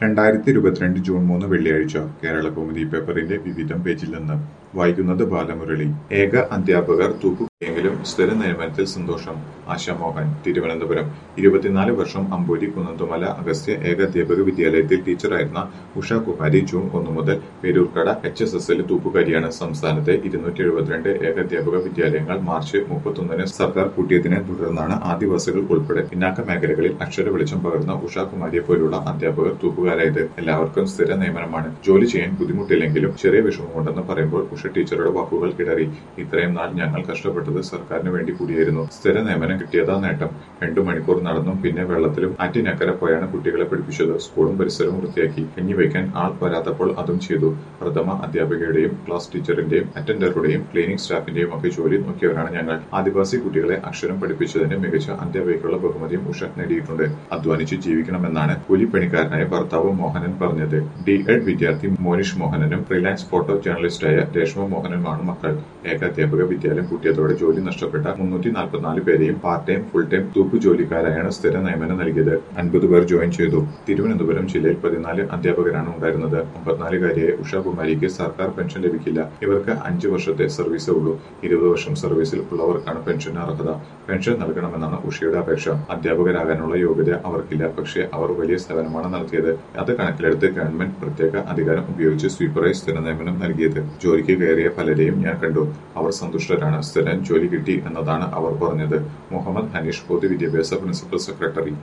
രണ്ടായിരത്തി ഇരുപത്തിരണ്ട് ജൂൺ മൂന്ന് വെള്ളിയാഴ്ച കേരള കൗമുദി പേപ്പറിന്റെ വിവിധം പേജിൽ നിന്ന് വായിക്കുന്നത് ബാലമുരളി ഏക അധ്യാപകർ തൂക്കുകയെങ്കിലും സ്ഥിര നിയമനത്തിൽ സന്തോഷം ആശാമോഹൻ തിരുവനന്തപുരം ഇരുപത്തിനാല് വർഷം അമ്പൂരി കുന്നന്തുമല അഗസ്ത്യ ഏക അധ്യാപക വിദ്യാലയത്തിൽ ടീച്ചറായിരുന്ന ഉഷ കുമാരി ജൂൺ ഒന്ന് മുതൽ പേരൂർക്കട എച്ച് എസ് എസിലെ തൂപ്പുകാരിയാണ് സംസ്ഥാനത്തെ ഇരുന്നൂറ്റി എഴുപത്തിരണ്ട് ഏകാധ്യാപക വിദ്യാലയങ്ങൾ മാർച്ച് മുപ്പത്തൊന്നിന് സർക്കാർ കൂട്ടിയതിനെ തുടർന്നാണ് ആദിവാസികൾ ഉൾപ്പെടെ പിന്നാക്ക മേഖലകളിൽ അക്ഷര വെളിച്ചം പകർന്ന ഉഷ കുമാരിയെ പോലുള്ള അധ്യാപകർ തൂപ്പുകാരായത് എല്ലാവർക്കും സ്ഥിര നിയമനമാണ് ജോലി ചെയ്യാൻ ബുദ്ധിമുട്ടില്ലെങ്കിലും ചെറിയ വിഷമമുണ്ടെന്ന് പറയുമ്പോൾ ഉഷ ടീച്ചറുടെ വാക്കുകൾ കിടറി ഇത്രയും നാൾ ഞങ്ങൾ കഷ്ടപ്പെട്ടത് സർക്കാരിന് വേണ്ടി കൂടിയായിരുന്നു സ്ഥിര നിയമനം കിട്ടിയതാ നേട്ടം രണ്ടു മണിക്കൂർ നടന്നും പിന്നെ വെള്ളത്തിലും ആറ്റിനക്കര പോയാണ് കുട്ടികളെ പഠിപ്പിച്ചത് സ്കൂളും പരിസരവും വൃത്തിയാക്കി കഞ്ഞി വയ്ക്കാൻ ആൾ വരാത്തപ്പോൾ അതും ചെയ്തു പ്രഥമ അധ്യാപികയുടെയും ക്ലാസ് ടീച്ചറിന്റെയും അറ്റൻഡറുടെയും ക്ലീനിംഗ് സ്റ്റാഫിന്റെയും ഒക്കെ ജോലി നോക്കിയവരാണ് ഞങ്ങൾ ആദിവാസി കുട്ടികളെ അക്ഷരം പഠിപ്പിച്ചതിന് മികച്ച അധ്യാപികയ്ക്കുള്ള ബഹുമതിയും ഉഷ നേടിയിട്ടുണ്ട് അധ്വാനിച്ച് ജീവിക്കണമെന്നാണ് കൂലിപ്പണിക്കാരനായ ഭർത്താവ് മോഹനൻ പറഞ്ഞത് ഡി എഡ് വിദ്യാർത്ഥി മോനിഷ് മോഹനനും ഫ്രീലാൻസ് ഫോട്ടോ ജേർണലിസ്റ്റായ രേഷ്മ മോഹനനുമാണ് മക്കൾ ഏകാധ്യാപക വിദ്യാലയം കൂട്ടിയതോടെ ജോലി നഷ്ടപ്പെട്ട മുന്നൂറ്റി നാൽപ്പത്തിനാല് പേരെയും പാർട്ട് ടൈം ഫുൾ ടൈം തൂക്കു ജോലിക്കാരായാണ് സ്ഥിര നിയമനം നൽകിയത് അൻപത് പേർ ജോയിൻ ചെയ്തു തിരുവനന്തപുരം ജില്ലയിൽ പതിനാല് അധ്യാപകരാണ് ഉണ്ടായിരുന്നത് അമ്പത്തിനാലുകാരിയായ ഉഷാകുമാരിക്ക് സർക്കാർ പെൻഷൻ ലഭിക്കില്ല ഇവർക്ക് അഞ്ചു വർഷത്തെ സർവീസേ ഉള്ളൂ ഇരുപത് വർഷം സർവീസിൽ ഉള്ളവർക്കാണ് പെൻഷന് അർഹത പെൻഷൻ നൽകണമെന്നാണ് ഉഷയുടെ അപേക്ഷ അധ്യാപകരാകാനുള്ള യോഗ്യത അവർക്കില്ല പക്ഷേ അവർ വലിയ സേവനമാണ് നടത്തിയത് അത് കണക്കിലെടുത്ത് ഗവൺമെന്റ് പ്രത്യേക അധികാരം ഉപയോഗിച്ച് സ്വീപ്പറായി സ്ഥിര നിയമനം നൽകിയത് ജോലിക്ക് കയറിയ പലരെയും ഞാൻ കണ്ടു അവർ സന്തുഷ്ടരാണ് സ്ഥിരം ജോലി കിട്ടി എന്നതാണ് അവർ പറഞ്ഞത് മുഹമ്മദ് ഹനീഷ് പൊതുവിദ്യാഭ്യാസ പ്രിൻസിപ്പൽ സെക്രട്ടറി